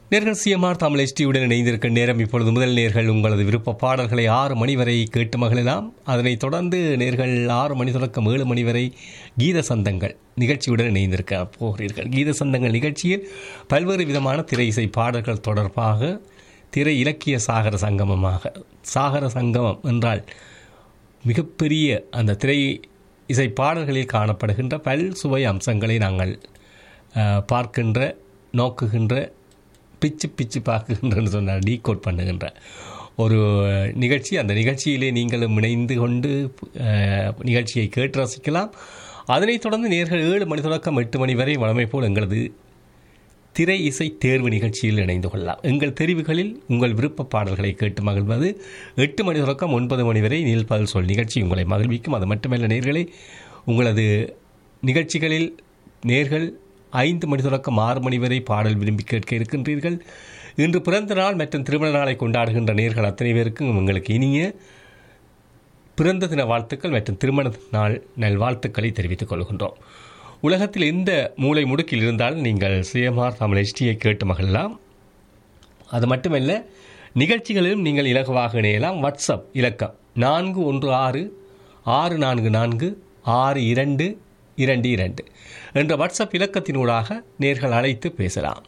நேர்கள் சிஎம்ஆர் தமிழ் எஸ்டியுடன் இணைந்திருக்கும் நேரம் இப்பொழுது முதல் நேர்கள் உங்களது விருப்ப பாடல்களை ஆறு மணி வரை கேட்டு மகிழலாம் அதனைத் தொடர்ந்து நேர்கள் ஆறு மணி தொடக்கம் ஏழு மணி வரை கீத சந்தங்கள் நிகழ்ச்சியுடன் இணைந்திருக்க போகிறீர்கள் கீத சந்தங்கள் நிகழ்ச்சியில் பல்வேறு விதமான திரை இசை பாடல்கள் தொடர்பாக திரை இலக்கிய சாகர சங்கமமாக சாகர சங்கமம் என்றால் மிகப்பெரிய அந்த திரை இசை பாடல்களில் காணப்படுகின்ற பல் சுவை அம்சங்களை நாங்கள் அஹ், பார்க்கின்ற நோக்குகின்ற பிச்சு பிச்சு பார்க்குகின்றன்னு சொன்னால் டீகோட் பண்ணுகின்ற ஒரு நிகழ்ச்சி அந்த நிகழ்ச்சியிலே நீங்களும் இணைந்து கொண்டு அஹ், நிகழ்ச்சியை கேட்டு ரசிக்கலாம் அதனைத் தொடர்ந்து நேர்கள் ஏழு மணி தொடக்கம் எட்டு மணி வரை வழமை போல் எங்களது திரை இசை தேர்வு நிகழ்ச்சியில் இணைந்து கொள்ளலாம் எங்கள் தெரிவுகளில் உங்கள் விருப்ப பாடல்களை கேட்டு மகிழ்வது எட்டு மணி தொடக்கம் ஒன்பது மணி வரை நீல் பதில் சொல் நிகழ்ச்சி உங்களை மகிழ்விக்கும் அது மட்டுமல்ல நேர்களே உங்களது நிகழ்ச்சிகளில் நேர்கள் ஐந்து மணி தொடக்கம் ஆறு மணி வரை பாடல் விரும்பி கேட்க இருக்கின்றீர்கள் இன்று பிறந்த நாள் மற்றும் திருமண நாளை கொண்டாடுகின்ற நேர்கள் அத்தனை பேருக்கும் உங்களுக்கு இனிய பிறந்த தின வாழ்த்துக்கள் மற்றும் திருமண நாள் நல்வாழ்த்துக்களை தெரிவித்துக் கொள்கின்றோம் உலகத்தில் எந்த மூலை முடுக்கில் இருந்தாலும் நீங்கள் சிஎம்ஆர் தமிழ் எஸ்டியை கேட்டு மகிழலாம் அது மட்டுமல்ல நிகழ்ச்சிகளிலும் நீங்கள் இலகுவாக இணையலாம் வாட்ஸ்அப் இலக்கம் நான்கு ஒன்று ஆறு ஆறு நான்கு நான்கு ஆறு இரண்டு இரண்டு இரண்டு என்ற வாட்ஸ்அப் இலக்கத்தினூடாக நேர்கள் அழைத்து பேசலாம்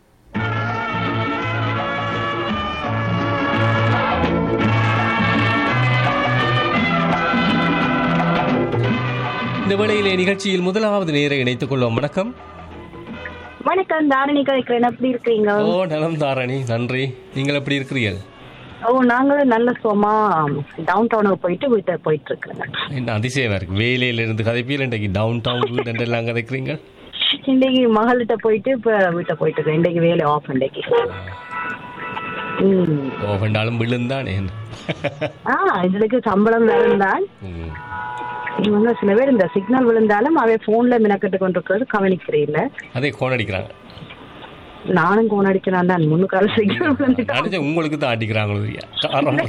இந்த வேளையிலே நிகழ்ச்சியில் முதலாவது நேரை இணைத்துக் கொள்வோம் வணக்கம் வணக்கம் தாரணி கலைக்கிறேன் எப்படி இருக்கீங்க ஓ நலம் தாரணி நன்றி நீங்கள் எப்படி இருக்கிறீர்கள் ஓ நாங்களும் நல்ல சுகமா டவுன் டவுனுக்கு போயிட்டு வீட்டை போயிட்டு இருக்கிறேங்க என்ன அதிசயமா இருக்கு வேலையில இருந்து கதைப்பியல் இன்றைக்கு டவுன் டவுன் வீடு எல்லாம் கதைக்கிறீங்க இன்னைக்கு மகள்கிட்ட போயிட்டு இப்ப வீட்டை போயிட்டு இருக்கேன் இன்னைக்கு வேலை ஆஃப் இன்னைக்கு ம். ஓ வேண்டாலும் விழுந்தானே ஆ இதுக்கு சம்பளம் விழுந்தான் ம். இவங்க சில பேர் இந்த சிக்னல் விழுந்தாலும் அவை போன்ல மினக்கட்டு கொண்டிருக்கிறது கவனிக்கிறே இல்ல அதே கோன் அடிக்கிறாங்க நானும் கோன் அடிக்கிறான் தான் முன்னுக்கால சிக்னல் விழுந்துட்டா நினைச்ச உங்களுக்கு தான் அடிக்கிறாங்களோ ஐயா. காரணம்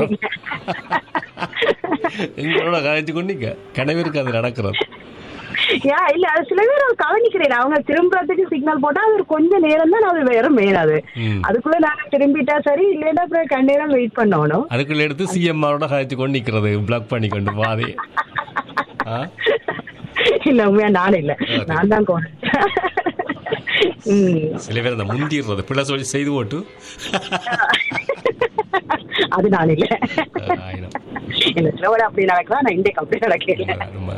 எங்களோட கதைச்சு கொண்டீங்க கனவிற்கு அது நடக்கிறது யா இல்ல அது சில பேர் அவர் கவனிக்கிறேன் அவங்க திரும்புறதுக்கு சிக்னல் போட்டா அது ஒரு கொஞ்ச நேரம் தான் அது வேற மேலாது ம். அதுக்குள்ள நாங்க திரும்பிட்டா சரி இல்லைன்னா அப்புறம் கண்டேரம் வெயிட் பண்ணணும் அதுக்குள்ள எடுத்து சிஎம்ஆரோட கதைச்சு கொண்டு நிற்கிறது பிளாக் பண்ணி கொண்டு பாதி ஆ இல்ல உண்மையா நான் இல்ல நான் தான் கோன் ம். சில பேர் அந்த முந்திடுறது பிள்ளை சொல்லி செய்து போட்டு அது நான் இல்ல ஆயிரம் இல்ல சிலவோட அப்படி நடக்கலாம் நான் இன்றைக்கு அப்படி நடக்கல ரொம்ப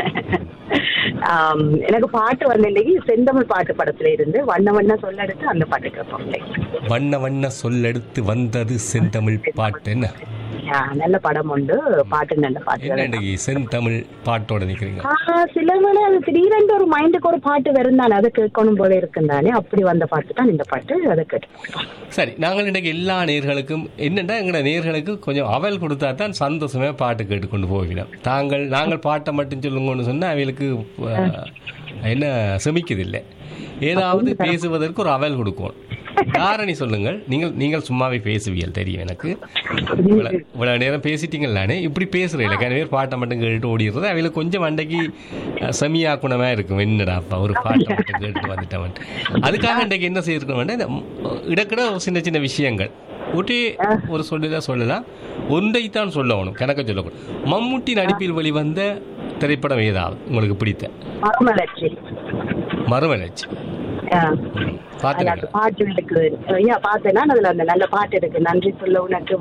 ஆம், எனக்கு பாட்டு வந்து இன்னைக்கு செந்தமிழ் பாட்டு படத்துல இருந்து வண்ண வண்ண சொல்ல எடுத்து அந்த பாட்டு கேட்போம் இன்னைக்கு. வண்ண வண்ண சொல்லெடுத்து வந்தது செந்தமிழ் பாட்டு என்ன ஆ, நல்ல படம் உண்டு பாட்டு நல்ல பாட்டு என்ன இன்னைக்கு செந்தமிழ் பாட்டோட நிக்கிறீங்க ஆ, சில வேளை அது திடீரென்று ஒரு மைண்டுக்கு ஒரு பாட்டு வருந்தானே அதை கேட்கணும் போல இருக்குந்தானே அப்படி வந்த பாட்டு தான் இந்த பாட்டு அதை கேட்டு சரி நாங்கள் இன்றைக்கு எல்லா நேர்களுக்கும் என்னென்னா எங்களோட நேர்களுக்கு கொஞ்சம் அவல் கொடுத்தா தான் சந்தோஷமே பாட்டு கேட்டுக்கொண்டு போகிறோம் தாங்கள் நாங்கள் பாட்டை மட்டும் சொல்லுங்கன்னு சொன்னால் அவங்களுக்கு அஹ், என்ன செமிக்குதில்லை ஏதாவது பேசுவதற்கு ஒரு அவல் கொடுக்கும் தாரணி சொல்லுங்கள் நீங்கள் நீங்கள் சும்மாவே பேசுவீர்கள் தெரியும் எனக்கு இவ்வளவு இவ்வளவு நேரம் பேசிட்டீங்களானே இப்படி பேசுறீங்க நிறைய பேர் பாட்டை மட்டும் கேட்டு ஓடிடுறது அவங்களுக்கு கொஞ்சம் அண்டைக்கு அஹ், செமியாக்குணமா இருக்கும் என்னடா அப்பா ஒரு பாட்டை மட்டும் கேட்டு வந்துட்டவன் அதுக்காக இன்றைக்கு என்ன செய்திருக்கணும் இந்த இடக்கிட ஒரு சின்ன சின்ன விஷயங்கள் ஒரே ஒரு சொல்லலாம் சொல்லலாம் ஒன்றைத்தான் சொல்லணும் கணக்க சொல்லக்கூடாது மம்முட்டி நடிப்பில் வெளிவந்த திரைப்படம் ஏதாவது உங்களுக்கு பிடித்த மரமலர்ச்சி மறுமலர்ச்சி ஆ. அதுல பார்த்துருக்கேன் அந்த பாட்டு இருக்கு ஐயா பார்த்தேன்னா அதுல அந்த நல்ல பாட்டு இருக்கு நன்றி சொல்ல உனக்கு